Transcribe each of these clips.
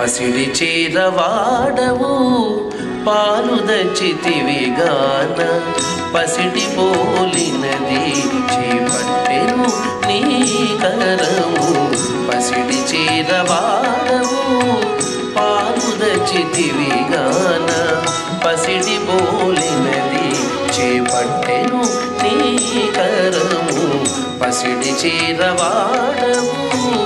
పసిడి చీరవాడవు పాలు దచ్చితివిగాన పసిడి పోలినది చేపట్టెను నీ కరము పసిడి చీరవాడవు పాలు దచ్చితివిగాన పసిడి పోలినది చేపట్టెను నీ కరము పసిడి చీరవాడవు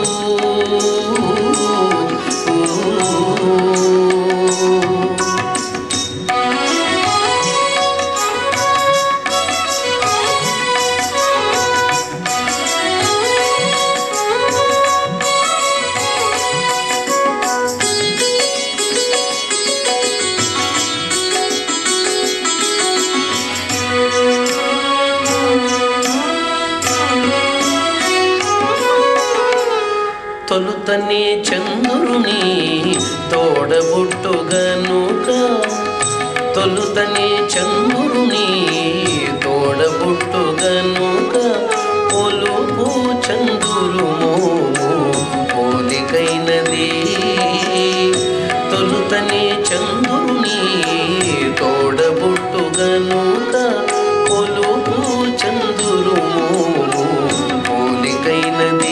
తొలుతని చంద్రుని తోడబుట్టుగనుక తొలుతని చంద్రుని తోడబుట్టుగనుక పొలుపు చంద్రుము పోలికైనది తొలుతని చంద్రుని తోడబుట్టుగనుక పొలుపు చంద్రుము పోలికైనది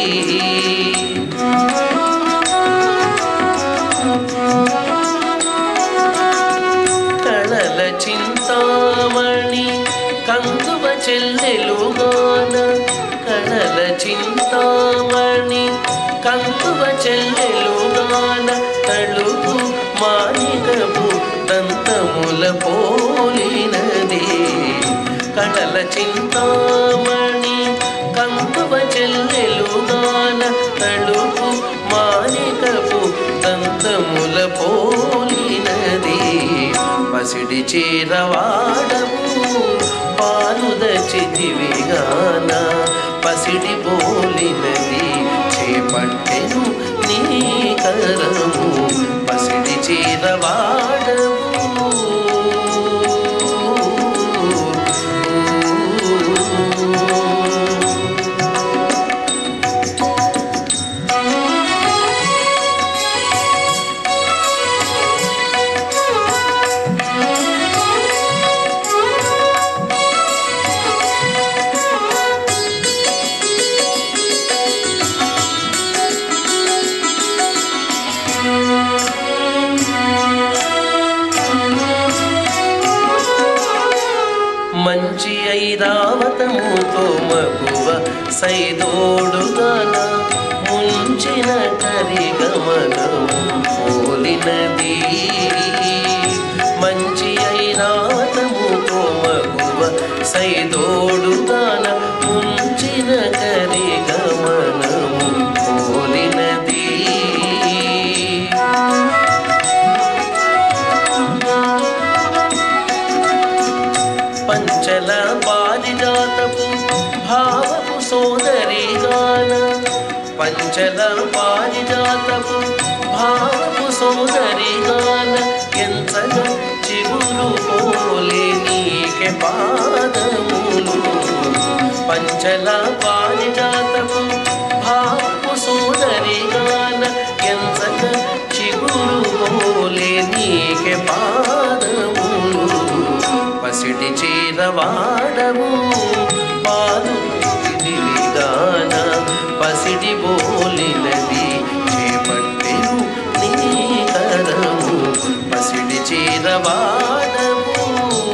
కళల చింతామణి కందువ చెల్లెలుగాన కళల చింతామణి కందువ చెల్లెలుగాన తలుపు మానికపు దంతముల పోలినది కళల చింతామణి కందువ చెల్లెలుగాన తలుపు మానికపు దంతముల పోలినది పసిడి చీరవాడము పాలుద చితివిగాన పసిడి పోలినది చేపట్టెను నీ కరము పసిడి చీరవాడము మంచి ఐరావతముతో మగువ సైదోడుగాన ముంచిన కరిగమనము పోలినది మంచి ఐరావతముతో మగువ సైదోడుగాన ముంచిన కరిగమనము పోలినది పంచల పారిజాతపు భావపు సోదరిగాన పంచల పారిజాతపు భావపు సోదరిగాన ఎంతగా చిగురు పోలే నీకె పాదములు పంచల పారిజాతపు భావపు సోదరిగాన ఎంతగా చిగురు పోలే నీకె పాదములు పసిడి చీరవాడము పాలు విగాన పసిడి బోలినది చేపట్టెను నీ కరము పసిడి చీరవాడము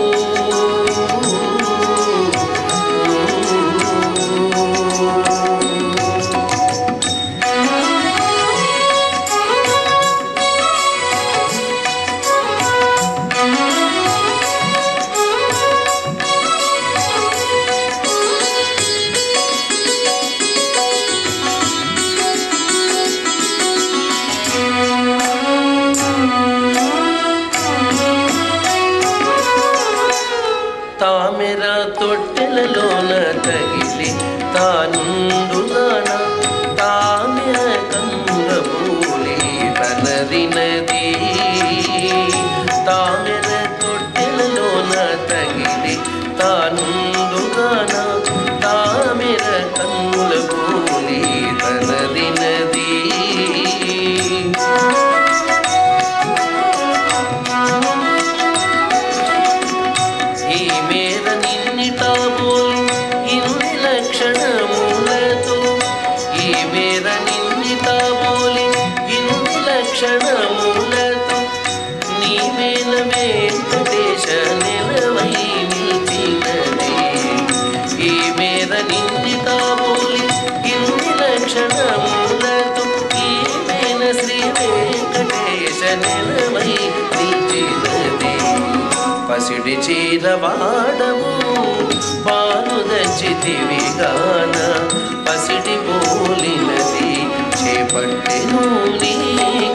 తామెర తొట్టెలలోన తగిలి తానుండుగాన తామెర కందబూలి తనరినది తామెర తొట్టెలలోన తగిలి తానుండుగాన తామెర కన్నుల పూలి తనరినది లక్షణములతో నీవేల వెంకటేశ నెలవై నిలిచినది ఈ మేర నిన్ని తాబోలి ఇన్ని లక్షణములతో ఈ మేన శ్రీ వెంకటేశ నెలవై నిలిచినది పసిడి చీరవాడము పాలు దచ్చితివిగాన పసిడి పోలినది చేపట్టెను నీ